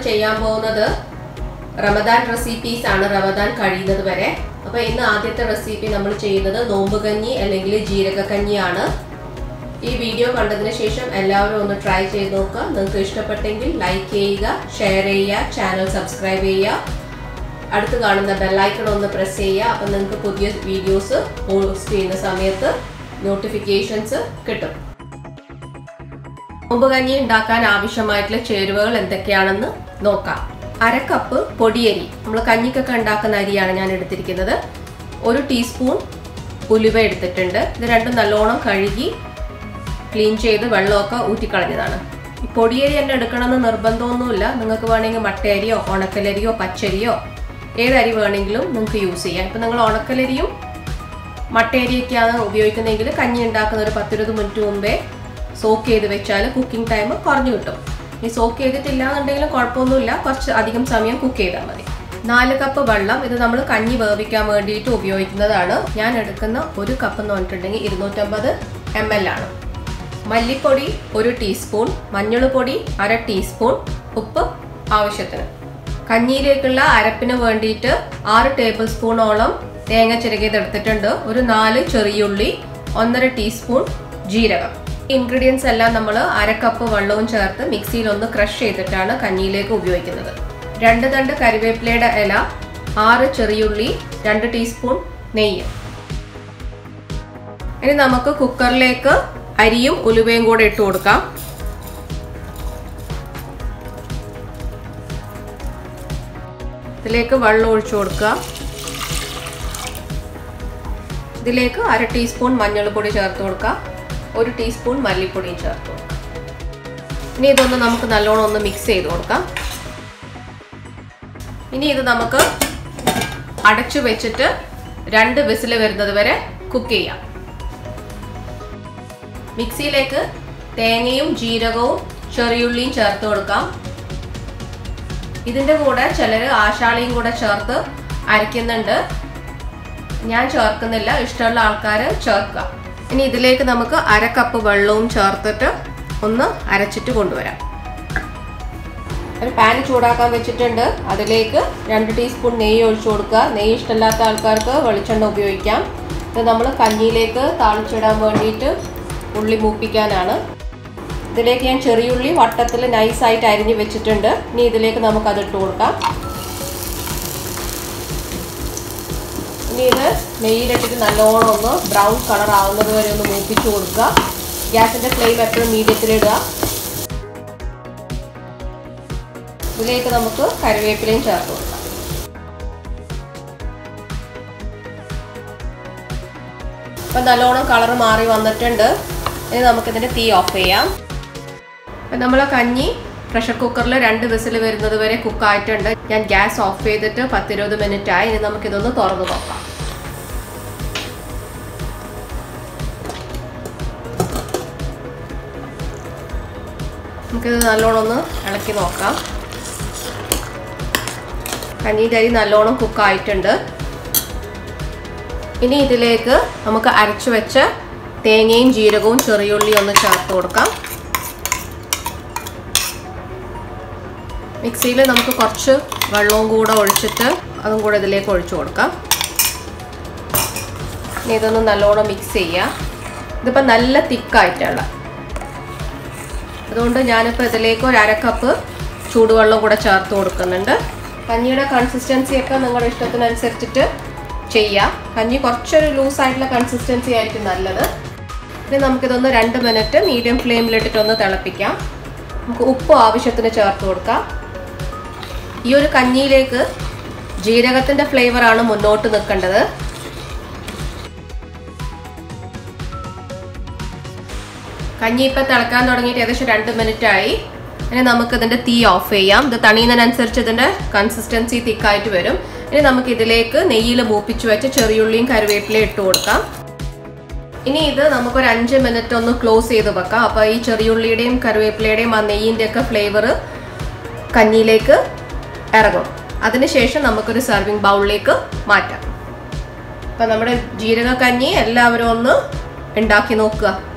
ചെയ്യാൻ പോകുന്നത് റമദാൻ റെസിപ്പീസ് ആണ് റമദാൻ കഴിയുന്നത് വരെ അപ്പൊ ഇന്ന് ആദ്യത്തെ റെസിപ്പി നമ്മൾ ചെയ്യുന്നത് നോമ്പ് കഞ്ഞി അല്ലെങ്കിൽ ജീരക കഞ്ഞിയാണ് ഈ വീഡിയോ കണ്ടതിന് ശേഷം എല്ലാവരും ഒന്ന് ട്രൈ ചെയ്ത് നോക്കുക നിങ്ങൾക്ക് ഇഷ്ടപ്പെട്ടെങ്കിൽ ലൈക്ക് ചെയ്യുക ഷെയർ ചെയ്യുക ചാനൽ സബ്സ്ക്രൈബ് ചെയ്യുക അടുത്ത് കാണുന്ന ബെല്ലൈക്കൺ ഒന്ന് പ്രസ് ചെയ്യുക അപ്പം നിങ്ങൾക്ക് പുതിയ വീഡിയോസ് പോസ്റ്റ് ചെയ്യുന്ന സമയത്ത് നോട്ടിഫിക്കേഷൻസ് കിട്ടും നോമ്പ് കഞ്ഞി ഉണ്ടാക്കാൻ ആവശ്യമായിട്ടുള്ള ചേരുവകൾ എന്തൊക്കെയാണെന്ന് നോക്കാം അര കപ്പ് പൊടിയരി നമ്മൾ കഞ്ഞിക്കൊക്കെ ഉണ്ടാക്കുന്ന അരിയാണ് ഞാൻ എടുത്തിരിക്കുന്നത് ഒരു ടീസ്പൂൺ ഉലുവ എടുത്തിട്ടുണ്ട് ഇത് രണ്ടും നല്ലോണം കഴുകി ക്ലീൻ ചെയ്ത് വെള്ളമൊക്കെ ഊറ്റിക്കളഞ്ഞതാണ് ഈ പൊടിയരി തന്നെ എടുക്കണമെന്ന് നിർബന്ധമൊന്നുമില്ല നിങ്ങൾക്ക് വേണമെങ്കിൽ മട്ടയരിയോ ഉണക്കലരിയോ പച്ചരിയോ ഏതരി വേണമെങ്കിലും നിങ്ങൾക്ക് യൂസ് ചെയ്യാം ഇപ്പം നിങ്ങൾ ഉണക്കലരിയും മട്ടയരിയൊക്കെയാണ് ഉപയോഗിക്കുന്നതെങ്കിൽ കഞ്ഞി ഉണ്ടാക്കുന്ന ഒരു പത്തിരുപത് മിനിറ്റ് മുമ്പേ സോക്ക് ചെയ്ത് വെച്ചാൽ കുക്കിംഗ് ടൈം കുറഞ്ഞു കിട്ടും ഈ സോക്ക് ചെയ്തിട്ടില്ല എന്നുണ്ടെങ്കിലും കുഴപ്പമൊന്നുമില്ല കുറച്ച് അധികം സമയം കുക്ക് ചെയ്താൽ മതി നാല് കപ്പ് വെള്ളം ഇത് നമ്മൾ കഞ്ഞി വേവിക്കാൻ വേണ്ടിയിട്ട് ഉപയോഗിക്കുന്നതാണ് ഞാൻ എടുക്കുന്ന ഒരു കപ്പ് എന്ന് പറഞ്ഞിട്ടുണ്ടെങ്കിൽ ഇരുന്നൂറ്റമ്പത് എം എൽ ആണ് മല്ലിപ്പൊടി ഒരു ടീസ്പൂൺ മഞ്ഞൾപ്പൊടി അര ടീസ്പൂൺ ഉപ്പ് ആവശ്യത്തിന് കഞ്ഞിയിലേക്കുള്ള അരപ്പിന് വേണ്ടിയിട്ട് ആറ് ടേബിൾ സ്പൂണോളം തേങ്ങ ചിരകിയത് എടുത്തിട്ടുണ്ട് ഒരു നാല് ചെറിയുള്ളി ഒന്നര ടീസ്പൂൺ ജീരകം ഇൻഗ്രീഡിയൻസ് എല്ലാം നമ്മൾ അര കപ്പ് വെള്ളവും ചേർത്ത് മിക്സിയിൽ ഒന്ന് ക്രഷ് ചെയ്തിട്ടാണ് കഞ്ഞിയിലേക്ക് ഉപയോഗിക്കുന്നത് രണ്ട് തണ്ട് കരിവേപ്പിലയുടെ ഇല ആറ് ചെറിയുള്ളി രണ്ട് ടീസ്പൂൺ നെയ്യ് ഇനി നമുക്ക് കുക്കറിലേക്ക് അരിയും ഉലുവയും കൂടെ ഇട്ട് കൊടുക്കാം ഇതിലേക്ക് വെള്ളം ഒഴിച്ചു കൊടുക്കുക ഇതിലേക്ക് അര ടീസ്പൂൺ മഞ്ഞൾപ്പൊടി ചേർത്ത് കൊടുക്കുക ഒരു ടീസ്പൂൺ മല്ലിപ്പൊടിയും ചേർത്ത് കൊടുക്കുക ഇനി ഇതൊന്ന് നമുക്ക് നല്ലോണം ഒന്ന് മിക്സ് ചെയ്ത് കൊടുക്കാം ഇനി ഇത് നമുക്ക് അടച്ചു വെച്ചിട്ട് രണ്ട് വിസിൽ വരുന്നത് വരെ കുക്ക് ചെയ്യാം മിക്സിയിലേക്ക് തേങ്ങയും ജീരകവും ചെറിയുള്ളിയും ചേർത്ത് കൊടുക്കാം ഇതിൻ്റെ കൂടെ ചിലർ ആശാളിയും കൂടെ ചേർത്ത് അരയ്ക്കുന്നുണ്ട് ഞാൻ ചേർക്കുന്നില്ല ഇഷ്ടമുള്ള ആൾക്കാർ ചേർക്കുക ഇനി ഇതിലേക്ക് നമുക്ക് അര കപ്പ് വെള്ളവും ചേർത്തിട്ട് ഒന്ന് അരച്ചിട്ട് കൊണ്ടുവരാം ഒരു പാൻ ചൂടാക്കാൻ വെച്ചിട്ടുണ്ട് അതിലേക്ക് രണ്ട് ടീസ്പൂൺ നെയ്യ് ഒഴിച്ചു കൊടുക്കുക നെയ്യ് ഇഷ്ടമില്ലാത്ത ആൾക്കാർക്ക് വെളിച്ചെണ്ണ ഉപയോഗിക്കാം ഇത് നമ്മൾ കഞ്ഞിയിലേക്ക് താളിച്ചിടാൻ വേണ്ടിയിട്ട് ഉള്ളി മൂപ്പിക്കാനാണ് ഇതിലേക്ക് ഞാൻ ചെറിയുള്ളി വട്ടത്തിൽ നൈസായിട്ട് അരിഞ്ഞ് വെച്ചിട്ടുണ്ട് ഇനി ഇതിലേക്ക് നമുക്ക് അത് ഇട്ട് കൊടുക്കാം ഇനി ഇത് നെയ്യിലിട്ടിട്ട് നല്ലോണം ഒന്ന് ബ്രൗൺ കളർ ആവുന്നത് വരെ ഒന്ന് മൂപ്പിച്ച് കൊടുക്കുക ഗ്യാസിൻ്റെ ഫ്ലെയിം എപ്പോഴും മീഡിയത്തിലിടുക ഇതിലേക്ക് നമുക്ക് കറിവേപ്പിലയും ചേർത്ത് കൊടുക്കാം ഇപ്പം നല്ലോണം കളർ മാറി വന്നിട്ടുണ്ട് ഇനി നമുക്കിതിൻ്റെ തീ ഓഫ് ചെയ്യാം അപ്പം നമ്മൾ കഞ്ഞി പ്രഷർ കുക്കറിൽ രണ്ട് വിസിൽ വരുന്നത് വരെ കുക്കായിട്ടുണ്ട് ഞാൻ ഗ്യാസ് ഓഫ് ചെയ്തിട്ട് പത്തിരുപത് മിനിറ്റ് ആയി ഇനി നമുക്കിതൊന്ന് തുറന്നു നോക്കാം നമുക്കിത് നല്ലോണം ഒന്ന് ഇളക്കി നോക്കാം കഞ്ഞീൻ്റെ അരി നല്ലോണം കുക്കായിട്ടുണ്ട് ഇനി ഇതിലേക്ക് നമുക്ക് അരച്ചു വെച്ച തേങ്ങയും ജീരകവും ചെറിയുള്ളിയും ഒന്ന് ചേർത്ത് കൊടുക്കാം മിക്സിയിൽ നമുക്ക് കുറച്ച് വെള്ളവും കൂടെ ഒഴിച്ചിട്ട് അതും കൂടെ ഇതിലേക്ക് ഒഴിച്ചു കൊടുക്കാം ഇനി ഇതൊന്ന് നല്ലോണം മിക്സ് ചെയ്യാം ഇതിപ്പോൾ നല്ല തിക്കായിട്ടുള്ള അതുകൊണ്ട് ഞാനിപ്പോൾ ഇതിലേക്ക് ഒരു അര കപ്പ് ചൂടുവെള്ളം കൂടെ ചേർത്ത് കൊടുക്കുന്നുണ്ട് കഞ്ഞിയുടെ കൺസിസ്റ്റൻസി ഒക്കെ നിങ്ങളുടെ ഇഷ്ടത്തിനനുസരിച്ചിട്ട് ചെയ്യാം കഞ്ഞി കുറച്ചൊരു ലൂസായിട്ടുള്ള കൺസിസ്റ്റൻസി ആയിരിക്കും നല്ലത് ഇനി നമുക്കിതൊന്ന് രണ്ട് മിനിറ്റ് മീഡിയം ഫ്ലെയിമിലിട്ടിട്ടൊന്ന് തിളപ്പിക്കാം നമുക്ക് ഉപ്പ് ആവശ്യത്തിന് ചേർത്ത് കൊടുക്കാം ഈ ഒരു കഞ്ഞിയിലേക്ക് ജീരകത്തിൻ്റെ ഫ്ലേവറാണ് മുന്നോട്ട് നിൽക്കേണ്ടത് കഞ്ഞി ഇപ്പം തിളക്കാൻ തുടങ്ങിയിട്ട് ഏകദേശം രണ്ട് മിനിറ്റ് ആയി ഇനി നമുക്ക് ഇതിൻ്റെ തീ ഓഫ് ചെയ്യാം ഇത് തണിയുന്നതിനനുസരിച്ച് ഇതിൻ്റെ കൺസിസ്റ്റൻസി തിക്കായിട്ട് വരും ഇനി നമുക്ക് ഇതിലേക്ക് നെയ്യിൽ മൂപ്പിച്ച് വെച്ച് ചെറിയുള്ളിയും കറിവേപ്പിലയും ഇട്ട് കൊടുക്കാം ഇനി ഇത് നമുക്കൊരു അഞ്ച് മിനിറ്റ് ഒന്ന് ക്ലോസ് ചെയ്ത് വെക്കാം അപ്പോൾ ഈ ചെറിയുള്ളിയുടെയും കറിവേപ്പിലയുടെയും ആ നെയ്യിൻ്റെ ഒക്കെ ഫ്ലേവർ കഞ്ഞിയിലേക്ക് ഇറങ്ങും അതിനുശേഷം നമുക്കൊരു സർവിങ് ബൗളിലേക്ക് മാറ്റാം അപ്പം നമ്മുടെ ജീരക കഞ്ഞി എല്ലാവരും ഒന്ന് ഉണ്ടാക്കി നോക്കുക